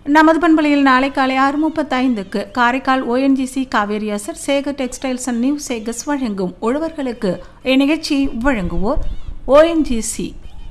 நமது பண்பலையில் நாளை காலை ஆறு முப்பத்தைந்துக்கு காரைக்கால் ஓஎன்ஜிசி காவேரி அசர் சேகர் டெக்ஸ்டைல்ஸ் அண்ட் நியூ சேகஸ் வழங்கும் உழவர்களுக்கு இந்நிகழ்ச்சி வழங்குவோர் ஓஎன்ஜிசி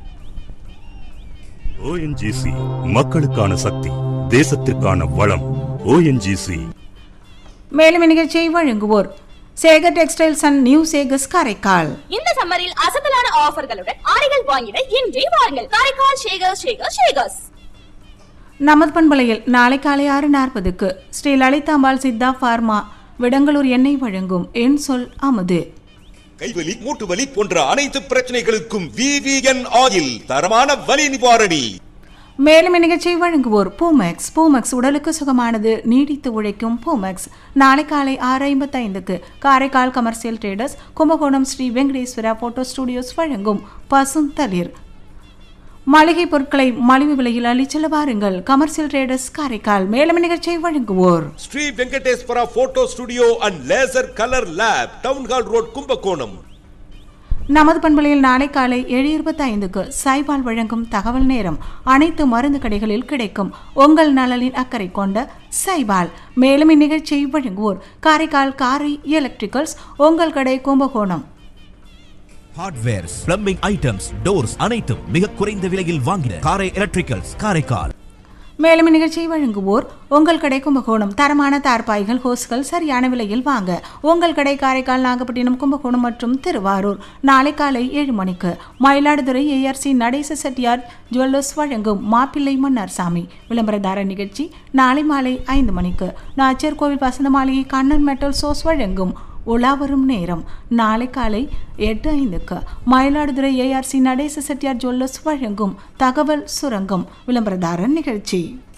ஓஎன்ஜிசி மக்களுக்கான சக்தி தேசத்திற்கான வளம் ஓஎன்ஜிசி மேலும் இந்நிகழ்ச்சியை வழங்குவோர் சேகர் டெக்ஸ்டைல்ஸ் அண்ட் நியூ சேகஸ் காரைக்கால் இந்த சம்மரில் அசத்தலான ஆஃபர்களுடன் ஆடைகள் வாங்கிட இன்றே வாருங்கள் காரைக்கால் ஷேகர் ஷேகர் ஷேகர்ஸ் நமது பண்பலையில் நாளை காலை ஆறு நாற்பதுக்கு ஸ்ரீ லலிதாம்பாள் சித்தா ஃபார்மா விடங்களூர் எண்ணெய் வழங்கும் என் சொல் அமுது கைவலி மூட்டு வலி போன்ற அனைத்து பிரச்சனைகளுக்கும் விவிஎன் ஆயில் தரமான வலி நிவாரணி மேலும் இந்நிகழ்ச்சியை வழங்குவோர் பூமெக்ஸ் பூமெக்ஸ் உடலுக்கு சுகமானது நீடித்து உழைக்கும் பூமெக்ஸ் நாளை காலை ஆறு ஐம்பத்தைந்துக்கு Karaikal commercial traders Kumbakonam Sri Venkateswara photo studios வழங்கும் பசும் தளிர் மளிகை பொருட்களை மலிவு விலையில் அள்ளிச்செல்ல வாருங்கள் கமர்ஷியல் ட்ரேடர்ஸ் காரைக்கால் மேலும் நிகழ்ச்சியை வழங்குவோர் Sri Venkateswara photo studio and laser colour lab town hall road Kumbakonam நமது பண்பலையில் நாளை காலை ஏழு இருபத்தைந்துக்கு சாய்பால் வழங்கும் தகவல் நேரம் அனைத்து மருந்து கடைகளில் கிடைக்கும் உங்கள் நலனின் அக்கறை கொண்ட சைபால் மேலும் இந்நிகழ்ச்சியை வழங்குவோர் காரைக்கால் காரை எலக்ட்ரிக்கல்ஸ் உங்கள் கடை Kumbakonam hardwares plumbing items doors அனைத்தும் மிக குறைந்த விலையில் வாங்கின காரை எலக்ட்ரிக்கல்ஸ் காரைக்கால் மேலும் இந்நிகழ்ச்சியை வழங்குவோர் உங்கள் கடை கும்பகோணம் தரமான தார்பாய்கள் ஹோஸ்கள் சரியான விலையில் வாங்க உங்கள் கடை காரைக்கால் நாகப்பட்டினம் கும்பகோணம் மற்றும் திருவாரூர் நாளை காலை ஏழு மணிக்கு மயிலாடுதுறை ஏஆர்சி நடேச செட்டியார் ஜுவல்லர்ஸ் வழங்கும் மாப்பிள்ளை மன்னார் சாமி விளம்பரதார நிகழ்ச்சி நாளை மாலை ஐந்து மணிக்கு நாச்சியார் கோவில் வசந்த மாளிகை கண்ணன் மெட்டல் சோஸ் வழங்கும் உலா வரும் நேரம் நாளை காலை எட்டு ஐந்துக்கு மயிலாடுதுறை ஏஆர்சி நடேச செட்டியார் ஜுவல்லர்ஸ் வழங்கும் தகவல் சுரங்கம் விளம்பரதாரர் நிகழ்ச்சி